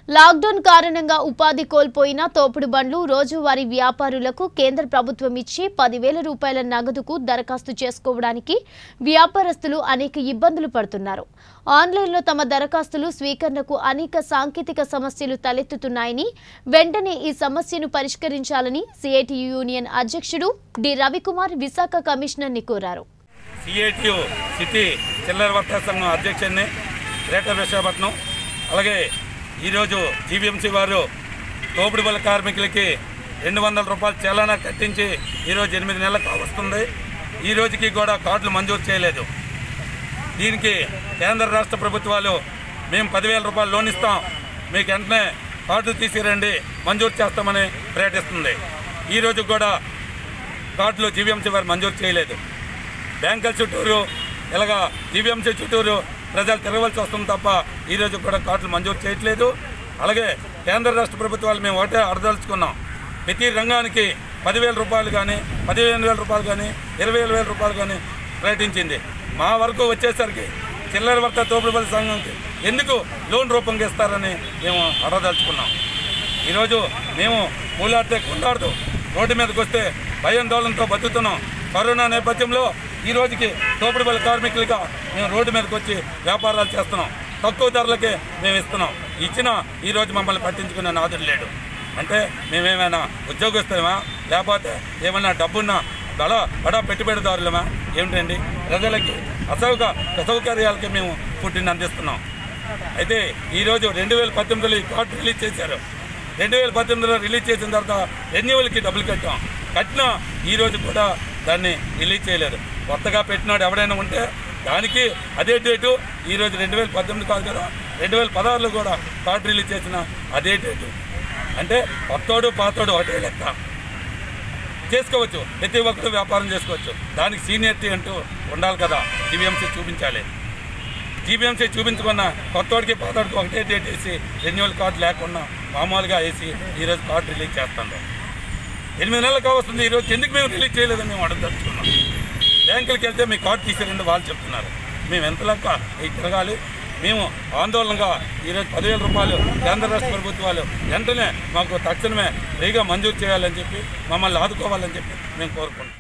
lockdown కారణంగా ఉపాధి కోల్పోయిన తోపుడు బండ్లు రోజువారీ వ్యాపారులకు కేంద్ర ప్రభుత్వం ఇచ్చి పదివేల రూపాయల నగదుకు దరఖాస్తు చేసుకోవడానికి వ్యాపారస్తులు అనేక ఇబ్బందులు పడుతున్నారు ఆన్లైన్లో తమ దరఖాస్తులు స్వీకరణకు అనేక సాంకేతిక సమస్యలు తలెత్తుతున్నాయని వెంటనే ఈ సమస్యను పరిష్కరించాలని సిఐటియు యూనియన్ అధ్యక్షుడు డి రవికుమార్ విశాఖ కమిషనర్ని కోరారు సిఐటియు సిటీ చిల్లర వర్తక సంఘం అధ్యక్షుడిని గ్రేటర్ విశాఖపట్నం అలాగే ఈరోజు జీవీఎంసీ వారు తోపుడు బల కార్మికులకి రెండు వందల రూపాయలు చలానా కట్టించి ఈరోజు ఎనిమిది నెలలకు వస్తుంది ఈ రోజుకి కూడా కార్డులు మంజూరు చేయలేదు దీనికి కేంద్ర రాష్ట్ర ప్రభుత్వాలు మేము పదివేల రూపాయలు లోన్ ఇస్తాం మీకు వెంటనే కార్డులు తీసుకురండి మంజూరు చేస్తామని ప్రకటిస్తుంది ఈ రోజు కూడా కార్డులు జీవీఎంసీ వారు మంజూరు చేయలేదు బ్యాంకుల చుట్టూరు ఇలాగా జీవీఎంసీ చుట్టూరు ప్రజలు తిరగవలసి వస్తుంది తప్ప ఈరోజు కూడా కార్డులు మంజూరు చేయట్లేదు అలాగే కేంద్ర రాష్ట్ర ప్రభుత్వాలు మేము ఒకటే అడదలుచుకున్నాం ప్రతి రంగానికి పదివేల రూపాయలు కానీ పదిహేను వేల రూపాయలు కానీ ఇరవై వేల రూపాయలు కానీ ప్రకటించింది మా వరకు వచ్చేసరికి చిల్లర వర్త తోపుడుబడి సంఘంకి ఎందుకు లోన్ రూపంగా ఇస్తారని మేము అడదలుచుకున్నాం ఈరోజు మేము మూలాడితే కొండాడుతూ రోడ్డు మీదకి వస్తే భయాందోళనతో బతుకుతున్నాం కరోనా నేపథ్యంలో ఈ రోజుకి తోపుడుబల కార్మికులుగా మేము రోడ్డు మీదకి వచ్చి వ్యాపారాలు చేస్తున్నాం తక్కువ ధరలకే మేము ఇస్తున్నాం ఇచ్చిన ఈ రోజు మమ్మల్ని పట్టించుకునే నాదుడు లేడు అంటే మేమేమైనా ఉద్యోగస్తులమా లేకపోతే ఏమైనా డబ్బున్న బల బడా పెట్టుబడిదారులమా ఏమిటండి ప్రజలకి అసౌక అసౌకర్యాలకి మేము ఫుడ్ని అందిస్తున్నాం అయితే ఈరోజు రెండు వేల పద్దెనిమిదిలో ఈ కార్డు రిలీజ్ చేశారు రెండు వేల పద్దెనిమిదిలో రిలీజ్ చేసిన తర్వాత రెన్యువల్కి డబ్బులు కట్టాం కట్టినా ఈ రోజు కూడా దాన్ని రిలీజ్ చేయలేదు కొత్తగా పెట్టినాడు ఎవడైనా ఉంటే దానికి అదే డేటు ఈ రోజు రెండు వేల పద్దెనిమిది కాదు కదా రెండు వేల పదహారులో కూడా కార్డు రిలీజ్ చేసిన అదే డేటు అంటే కొత్తోడు పాతోడు ఒకటే లెక్క చేసుకోవచ్చు ప్రతి ఒక్కరు వ్యాపారం చేసుకోవచ్చు దానికి సీనియర్టీ అంటూ ఉండాలి కదా జీవీఎంసీ చూపించాలి జీబీఎంసీ చూపించుకున్న కొత్తోడికి పాతోడికి ఒకటే డేట్ వేసి రెన్యువల్ కార్డు లేకుండా మామూలుగా వేసి ఈరోజు కార్డు రిలీజ్ చేస్తాను ఎనిమిది నెలలకు వస్తుంది ఈరోజు ఎందుకు మేము రిలీజ్ చేయలేదని మేము అడగదలుచుకున్నాం బ్యాంకులకి వెళ్తే మీ కార్డు తీసేరండి వాళ్ళు చెప్తున్నారు మేము ఎంత లెక్క ఈ తిరగాలి మేము ఆందోళనగా ఈరోజు పదివేల రూపాయలు కేంద్ర రాష్ట్ర ప్రభుత్వాలు వెంటనే మాకు తక్షణమే ఫ్రీగా మంజూరు చేయాలని చెప్పి మమ్మల్ని ఆదుకోవాలని చెప్పి మేము కోరుకుంటున్నాం